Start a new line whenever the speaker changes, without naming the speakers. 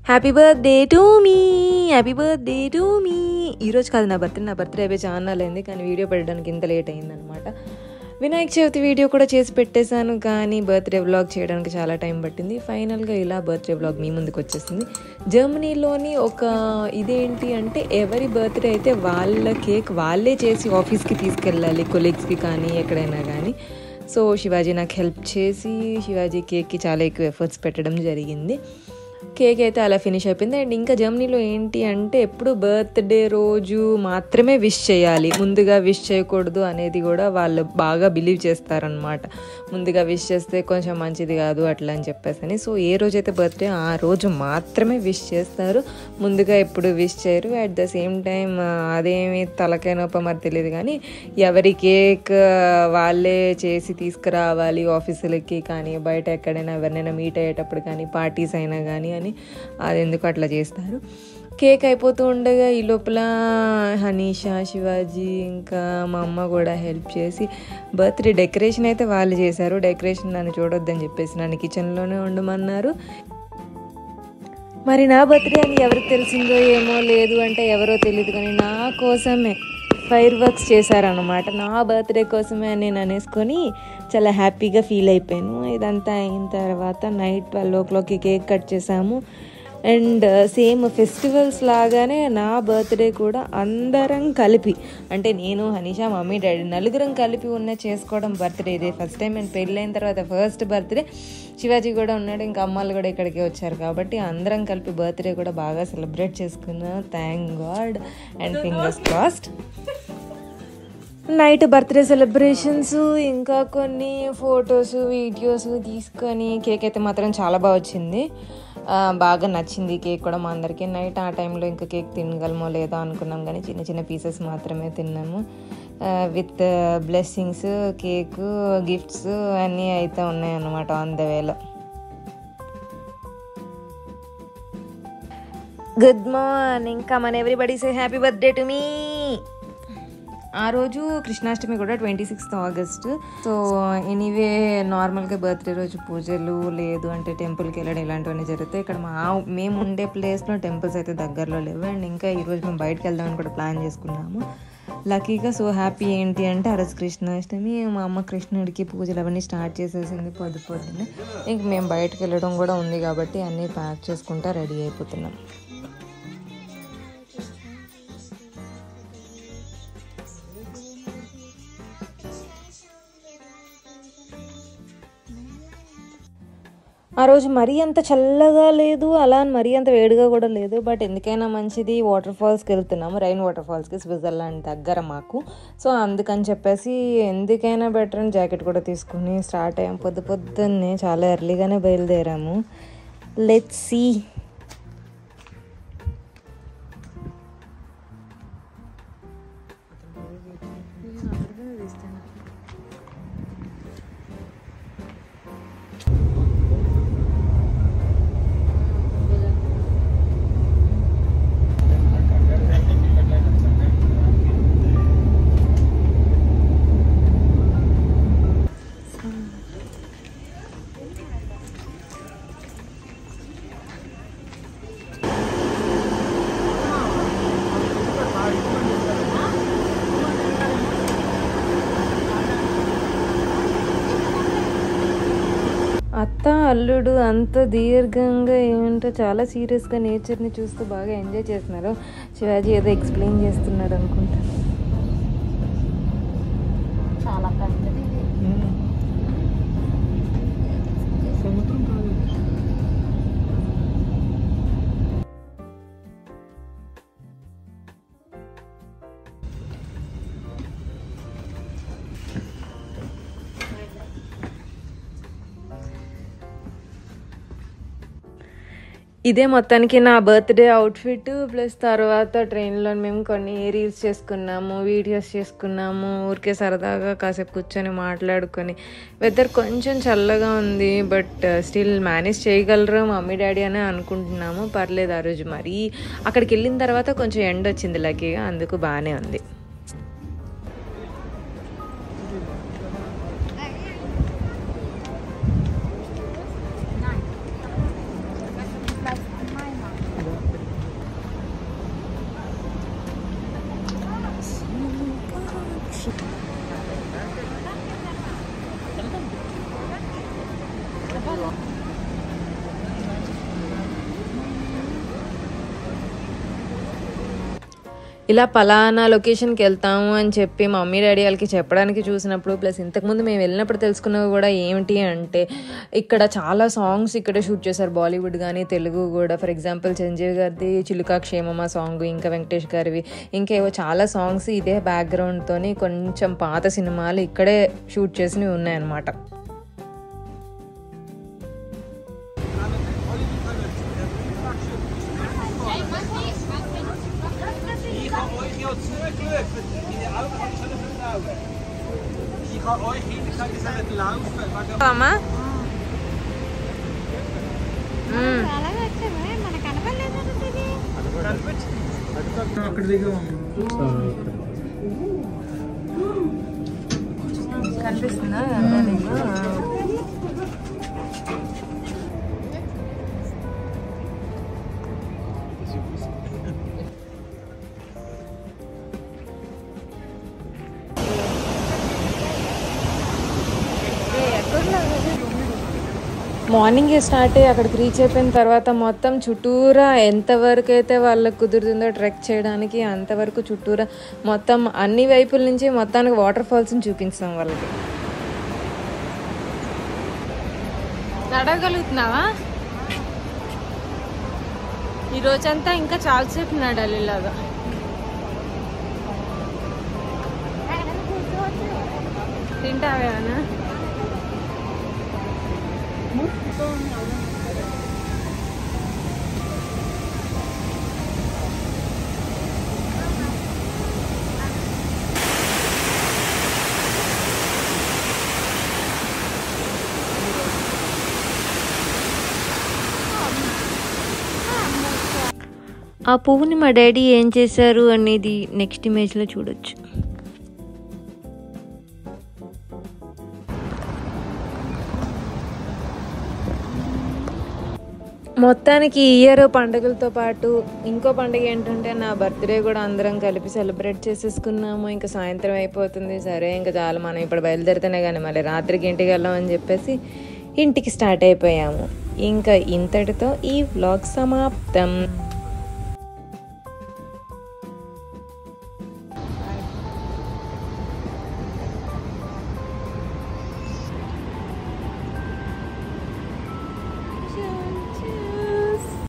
Happy birthday to me happy birthday to me ఈరోజు కాదు నా బర్త్డే నా బర్త్డే అయిపోయి చాలా అయింది కానీ వీడియో పెట్టడానికి ఇంత లేట్ అయిందనమాట వినాయక చవితి వీడియో కూడా చేసి పెట్టేశాను కానీ బర్త్డే వ్లాగ్ చేయడానికి చాలా టైం పట్టింది ఫైనల్గా ఇలా బర్త్డే వ్లాగ్ మీ ముందుకు వచ్చేసింది జర్మనీలోని ఒక ఇదేంటి అంటే ఎవరి బర్త్డే అయితే వాళ్ళ కేక్ వాళ్ళే చేసి ఆఫీస్కి తీసుకెళ్ళాలి కొలీగ్స్కి కానీ ఎక్కడైనా కానీ సో శివాజీ నాకు హెల్ప్ చేసి శివాజీ కేక్కి చాలా ఎక్కువ ఎఫర్ట్స్ పెట్టడం జరిగింది కేక్ అయితే అలా ఫినిష్ అయిపోయింది అండ్ ఇంకా జర్మనీలో ఏంటి అంటే ఎప్పుడు బర్త్డే రోజు మాత్రమే విష్ చేయాలి ముందుగా విష్ చేయకూడదు అనేది కూడా వాళ్ళు బాగా బిలీవ్ చేస్తారనమాట ముందుగా విష్ చేస్తే కొంచెం మంచిది కాదు అట్లా అని చెప్పేసి అని సో ఏ రోజైతే బర్త్డే ఆ రోజు మాత్రమే విష్ చేస్తారు ముందుగా ఎప్పుడు విష్ చేయరు అట్ ద సేమ్ టైం అదేమి తలకాయ నొప్ప మరి తెలియదు కానీ ఎవరి కేక్ వాళ్ళే చేసి తీసుకురావాలి ఆఫీసులకి కానీ బయట ఎక్కడైనా ఎవరినైనా మీట్ అయ్యేటప్పుడు కానీ పార్టీస్ అయినా కానీ అని అది ఎందుకు అట్లా చేస్తారు కేక్ అయిపోతూ ఉండగా ఈ లోపల హనీషా శివాజీ ఇంకా మా అమ్మ కూడా హెల్ప్ చేసి బర్త్డే డెకరేషన్ అయితే వాళ్ళు చేశారు డెకరేషన్ నన్ను చూడొద్దని చెప్పేసి నన్ను కిచెన్లోనే ఉండమన్నారు మరి నా బర్త్డే అని ఎవరికి తెలిసిందో ఏమో లేదు అంటే ఎవరో తెలియదు కానీ నా కోసమే ఫైర్ వర్క్స్ చేశారనమాట నా బర్త్డే కోసమే అని నేను అనేసుకొని చాలా హ్యాపీగా ఫీల్ అయిపోయాను ఇదంతా అయిన తర్వాత నైట్ ట్వెల్వ్ ఓ క్లాక్కి కేక్ కట్ చేసాము అండ్ సేమ్ ఫెస్టివల్స్ లాగానే నా బర్త్డే కూడా అందరం కలిపి అంటే నేను హనీషా మమ్మీ డాడీ నలుగురం కలిపి ఉన్న చేసుకోవడం బర్త్డే ఇదే ఫస్ట్ టైం నేను పెళ్ళైన తర్వాత ఫస్ట్ బర్త్డే శివాజీ కూడా ఉన్నాడు ఇంకా అమ్మాళ్ళు కూడా ఇక్కడికి వచ్చారు కాబట్టి అందరం కలిపి బర్త్డే కూడా బాగా సెలబ్రేట్ చేసుకున్నాం thank God and fingers crossed night birthday celebrations ఇంకా కొన్ని ఫొటోస్ వీడియోస్ తీసుకొని కేక్ అయితే మాత్రం చాలా బాగా వచ్చింది బాగా నచ్చింది కేక్ కూడా మా అందరికీ నైట్ ఆ టైంలో ఇంకా కేక్ తినగలమో లేదో అనుకున్నాం కానీ చిన్న చిన్న పీసెస్ మాత్రమే తిన్నాము విత్ బ్లెస్సింగ్స్ కేక్ గిఫ్ట్స్ అన్నీ అయితే ఉన్నాయన్నమాట ఆన్ ద వేలో good morning come on everybody say happy birthday to me ఆ రోజు కృష్ణాష్టమి కూడా twenty sixth August so anyway నార్మల్గా బర్త్డే రోజు పూజలు లేదు అంటే టెంపుల్కి వెళ్ళడం ఇలాంటివన్నీ జరుగుతాయి ఇక్కడ మా మేము ఉండే ప్లేస్లో టెంపుల్స్ అయితే దగ్గరలో లేవు అండ్ ఇంకా ఈరోజు మేము బయటకు వెళ్దామని కూడా ప్లాన్ చేసుకున్నాము లక్కీగా సో హ్యాపీ ఏంటి అంటే ఆ రోజు కృష్ణాష్టమి మా అమ్మ కృష్ణుడికి పూజలు అవన్నీ స్టార్ట్ చేసేసింది పొద్దు పొద్దున్నే ఇంక మేము బయటకు వెళ్ళడం కూడా ఉంది కాబట్టి అన్నీ ప్యాక్ చేసుకుంటా రెడీ అయిపోతున్నాం ఆ రోజు మరీ అంత చల్లగా లేదు అలా అని మరీ అంత వేడిగా కూడా లేదు బట్ ఎందుకైనా మంచిది వాటర్ ఫాల్స్కి వెళ్తున్నాము రైన్ వాటర్ ఫాల్స్కి స్విట్జర్లాండ్ దగ్గర మాకు సో అందుకని చెప్పేసి ఎందుకైనా బెటర్ అని జాకెట్ కూడా తీసుకుని స్టార్ట్ అయ్యాం పొద్దు పొద్దున్నే చాలా ఎర్లీగానే బయలుదేరాము లెట్ సీ అత్త అల్లుడు అంత దీర్ఘంగా ఏంటో చాలా సీరియస్గా నేచర్ని చూస్తూ బాగా ఎంజాయ్ చేస్తున్నారు శివాజీ ఏదో ఎక్స్ప్లెయిన్ చేస్తున్నాడు అనుకుంటా
చాలా పెద్దది ఇది.
సముద్రం కాదు ఇదే మొత్తానికి నా బర్త్డే అవుట్ఫిట్ ప్లస్ తర్వాత ట్రైన్లో మేము కొన్ని రీల్స్ చేసుకున్నాము వీడియోస్ చేసుకున్నాము ఊరికే సరదాగా కాసేపు కూర్చొని మాట్లాడుకొని వెదర్ కొంచెం చల్లగా ఉంది బట్ స్టిల్ మేనేజ్ చేయగలరు మమ్మీ డాడీ అని అనుకుంటున్నాము పర్లేదు ఆ రోజు మరి అక్కడికి వెళ్ళిన తర్వాత కొంచెం ఎండ వచ్చింది లక్కీగా అందుకు బాగానే ఉంది
Nein. Das ist gleich an meiner.
ఇలా పలానా లొకేషన్కి వెళ్తాము అని చెప్పి మా మమ్మీ డాడీ వాళ్ళకి చెప్పడానికి చూసినప్పుడు ప్లస్ ఇంతకుముందు మేము వెళ్ళినప్పుడు తెలుసుకున్నవి కూడా ఏమిటి అంటే ఇక్కడ చాలా సాంగ్స్ ఇక్కడే షూట్ చేశారు బాలీవుడ్ కానీ తెలుగు కూడా ఫర్ ఎగ్జాంపుల్ చిరంజీవి గారిది చిలుకా క్షేమమ సాంగ్ ఇంకా వెంకటేష్ గారివి ఇంకేవో చాలా సాంగ్స్ ఇదే బ్యాక్గ్రౌండ్తోని కొంచెం పాత సినిమాలు ఇక్కడే షూట్ చేసినవి ఉన్నాయన్నమాట
Ich habe euch ja zugeschaut. Meine Augen haben schon nicht laufen. Ich habe euch hingeschaut, ihr sollt laufen. Wegen
అమ్మా
అలాగే వచ్చామే మన కనపడలేదు
అక్కడ దిగా
కనిపిస్తుందా మార్నింగ్ స్టార్ట్ అయ్యి అక్కడికి రీచ్ అయిపోయిన తర్వాత మొత్తం చుట్టూరా ఎంతవరకు అయితే వాళ్ళకి కుదురుతుందో ట్రెక్ చేయడానికి అంతవరకు చుట్టూరా మొత్తం అన్ని వైపుల నుంచి మొత్తానికి వాటర్ ఫాల్స్ని చూపిస్తాం వాళ్ళకి నడగలుగుతున్నావా ఈ రోజంతా ఇంకా చాలాసేపు నడాలి ఇలాగా తింటావేనా ఆ పువ్వుని మా డాడీ ఏం చేశారు అనేది నెక్స్ట్ ఇమేజ్లో చూడొచ్చు మొత్తానికి ఈ ఇయర్ పండుగలతో పాటు ఇంకో పండుగ ఏంటంటే నా బర్త్డే కూడా అందరం కలిపి సెలబ్రేట్ చేసేసుకున్నాము ఇంకా సాయంత్రం అయిపోతుంది సరే ఇంకా చాలా మనం ఇప్పుడు బయలుదేరితేనే కానీ మళ్ళీ రాత్రికి ఇంటికి వెళ్ళామని చెప్పేసి ఇంటికి స్టార్ట్ అయిపోయాము ఇంకా ఇంతటితో ఈ వ్లాగ్ సమాప్తం